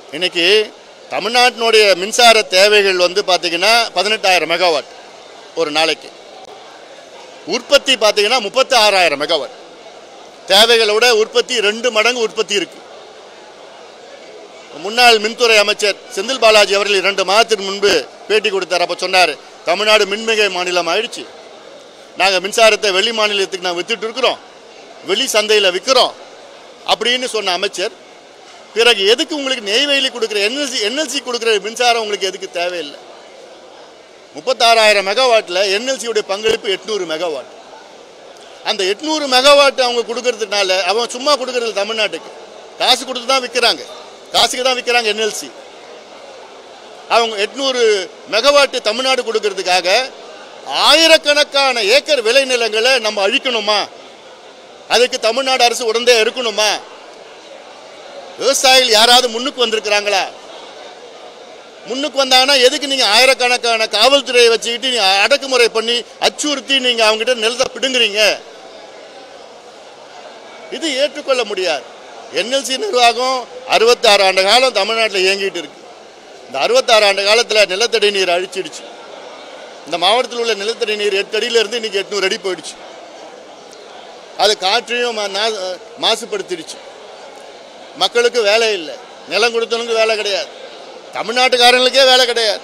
இன்னைக்கு தமிழ்நாட்டினுடைய மின்சார தேவைகள் வந்து பார்த்தீங்கன்னா பதினெட்டாயிரம் மெகாவாட் ஒரு நாளைக்கு உற்பத்தி பார்த்தீங்கன்னா முப்பத்தி ஆறாயிரம் மெகாவாட் தேவைகளை விட உற்பத்தி ரெண்டு மடங்கு உற்பத்தி இருக்கு முன்னாள் மின்துறை அமைச்சர் செந்தில் பாலாஜி அவர்கள் இரண்டு மாதத்திற்கு முன்பு பேட்டி கொடுத்தார் அப்போ சொன்னார் தமிழ்நாடு மின்மிகை மாநிலம் ஆயிடுச்சு நாங்கள் மின்சாரத்தை வெளி மாநிலத்துக்கு நான் வித்துட்டு இருக்கிறோம் வெளி சந்தையில் விற்கிறோம் அப்படின்னு சொன்ன அமைச்சர் பிறகு எதுக்கு உங்களுக்கு நெய்வேலி கொடுக்குற என்எல்சி என்எல்சி கொடுக்குற மின்சாரம் உங்களுக்கு எதுக்கு தேவையில்லை முப்பத்தாறாயிரம் மெகாவாட்டில் என்எல்சியுடைய பங்களிப்பு எட்நூறு மெகாவாட் அந்த எட்நூறு மெகாவாட் அவங்க கொடுக்கறதுனால அவன் சும்மா கொடுக்கறது தமிழ்நாட்டுக்கு காசு கொடுத்து தான் விற்கிறாங்க காசுக்கு தான் விற்கிறாங்க என்எல்சி அவங்க எட்நூறு மெகாவாட் தமிழ்நாடு கொடுக்கறதுக்காக ஆயிரக்கணக்கான ஏக்கர் விளைநிலங்களை நம்ம அழிக்கணுமா அதுக்கு தமிழ்நாடு அரசு உடனே இருக்கணுமா விவசாயிகள் யாராவது முன்னுக்கு வந்திருக்கிறாங்களா முன்னுக்கு வந்தாங்கன்னா எதுக்கு நீங்க ஆயிரக்கணக்கான காவல்துறையை வச்சுக்கிட்டு நீங்க அடக்குமுறை பண்ணி அச்சுறுத்தி நீங்க அவங்ககிட்ட நிலத்தை பிடுங்குறீங்க இது ஏற்றுக்கொள்ள முடியாது என்எல்சி நிர்வாகம் அறுபத்தாறு ஆண்டு காலம் தமிழ்நாட்டில் இயங்கிட்டு இருக்கு இந்த அறுபத்தாறு ஆண்டு காலத்தில் நிலத்தடி நீர் அழிச்சிடுச்சு இந்த மாவட்டத்தில் உள்ள நிலத்தடி நீர் எட்டு அடியில இருந்து இன்னைக்கு எட்நூறு அடி போயிடுச்சு அது காற்றையும் மா- நா- மாசுபடுத்திடுச்சு மக்களுக்கு வேலை இல்லை நிலம் கொடுத்தவனுக்கு வேலை கிடையாது தமிழ்நாட்டுக்காரங்களுக்கே வேலை கிடையாது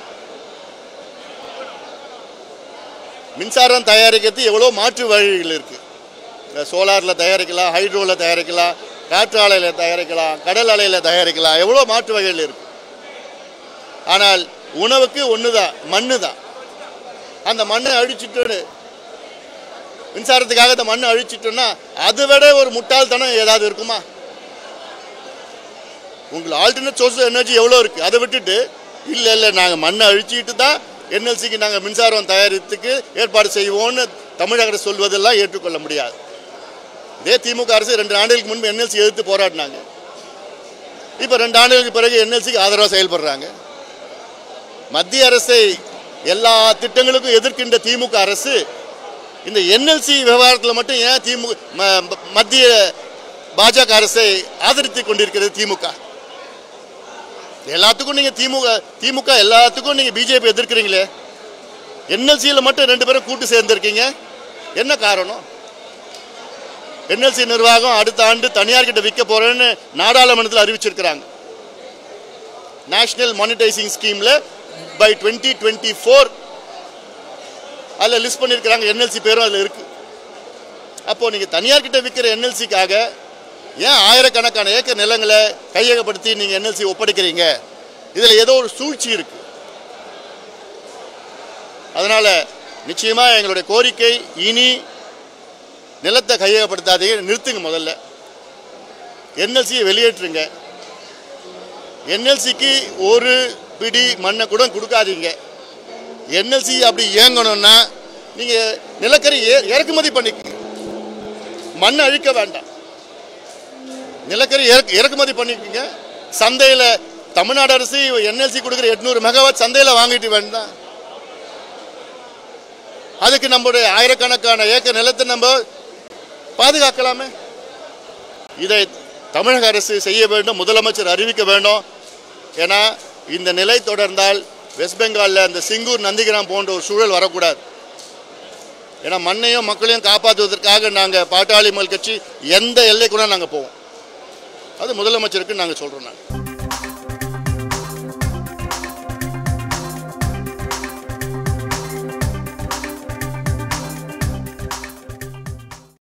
மின்சாரம் தயாரிக்கிறது எவ்வளோ மாற்று வழிகள் இருக்கு சோலாரில் தயாரிக்கலாம் ஹைட்ரோவில் தயாரிக்கலாம் காற்று ஆலையில் தயாரிக்கலாம் கடல் அலையில் தயாரிக்கலாம் எவ்வளோ மாற்று வகைகள் இருக்கு ஆனால் உணவுக்கு ஒன்று தான் மண்ணு தான் அந்த மண்ணை அழிச்சிட்டு மின்சாரத்துக்காக இந்த மண்ணை அழிச்சிட்டோம்னா அதை விட ஒரு முட்டாள்தனம் ஏதாவது இருக்குமா உங்களுக்கு ஆல்டர்னேட் சோர்ஸ் எனர்ஜி எவ்வளோ இருக்குது அதை விட்டுட்டு இல்லை இல்லை நாங்கள் மண்ணை அழிச்சிட்டு தான் என்எல்சிக்கு நாங்கள் மின்சாரம் தயாரித்துக்கு ஏற்பாடு செய்வோம்னு தமிழக அரசு சொல்வதெல்லாம் ஏற்றுக்கொள்ள முடியாது இதே திமுக அரசு ரெண்டு ஆண்டுகளுக்கு முன்பு என்எல்சி எதிர்த்து போராடினாங்க இப்போ ரெண்டு ஆண்டுகளுக்கு பிறகு என்எல்சிக்கு ஆதரவாக செயல்படுறாங்க மத்திய அரசை எல்லா திட்டங்களுக்கும் எதிர்க்கின்ற திமுக அரசு இந்த என்எல்சி விவகாரத்தில் மட்டும் ஏன் திமுக ம- ம- மத்திய பாஜக அரசை ஆதரித்து கொண்டிருக்கிறது திமுக எல்லாத்துக்கும் நீங்க திமுக திமுக எல்லாத்துக்கும் நீங்க பிஜேபி எதிர்க்கிறீங்களே என்எல்சியில் மட்டும் ரெண்டு பேரும் கூட்டு சேர்ந்திருக்கீங்க என்ன காரணம் என்எல்சி நிர்வாகம் அடுத்த ஆண்டு தனியார் கிட்ட விற்க போறேன்னு நாடாளுமன்றத்தில் அறிவிச்சிருக்கிறாங்க நேஷனல் மானிட்டைசிங் ஸ்கீம்ல பை டுவெண்ட்டி டுவெண்ட்டி ஃபோர் அதில் லிஸ்ட் பண்ணியிருக்கிறாங்க என்எல்சி பேரும் அதில் இருக்கு அப்போ நீங்கள் தனியார் கிட்ட விற்கிற என்எல்சிக்காக ஏன் ஆயிரக்கணக்கான ஏக்கர் நிலங்களை கையகப்படுத்தி நீங்கள் என்எல்சி ஒப்படைக்கிறீங்க இதில் ஏதோ ஒரு சூழ்ச்சி இருக்கு அதனால நிச்சயமா எங்களுடைய கோரிக்கை இனி நிலத்தை கையகப்படுத்தாதீங்க நிறுத்துங்க முதல்ல என்எல்சியை வெளியேற்றுங்க என்எல்சிக்கு ஒரு பிடி மண்ணை கூட கொடுக்காதீங்க என்எல்சி அப்படி இயங்கணும்னா நீங்கள் நிலக்கரி ஏ- இறக்குமதி பண்ணிக்கங்க மண் அழிக்க வேண்டாம் நிலக்கரி இறக்கு- இறக்குமதி பண்ணிக்கங்க சந்தையில் தமிழ்நாடு அரசு என்எல்சி கொடுக்குற எட்நூறு மெகாவாட் சந்தையில் வாங்கிட்டு வேண்டாம் அதுக்கு நம்முடைய ஆயிரக்கணக்கான ஏக்கர் நிலத்தை நம்ம பாதுகாக்கலாமே இதை தமிழக அரசு செய்ய வேண்டும் முதலமைச்சர் அறிவிக்க வேண்டும் ஏன்னா இந்த நிலை தொடர்ந்தால் வெஸ்ட் பெங்காலில் அந்த சிங்கூர் நந்திகிராம் போன்ற ஒரு சூழல் வரக்கூடாது ஏன்னா மண்ணையும் மக்களையும் காப்பாற்றுவதற்காக நாங்கள் பாட்டாளி மக்கள் கட்சி எந்த எல்லைக்குள்ள நாங்கள் போவோம் அது முதலமைச்சருக்கு நாங்கள் சொல்கிறோம் நாங்கள்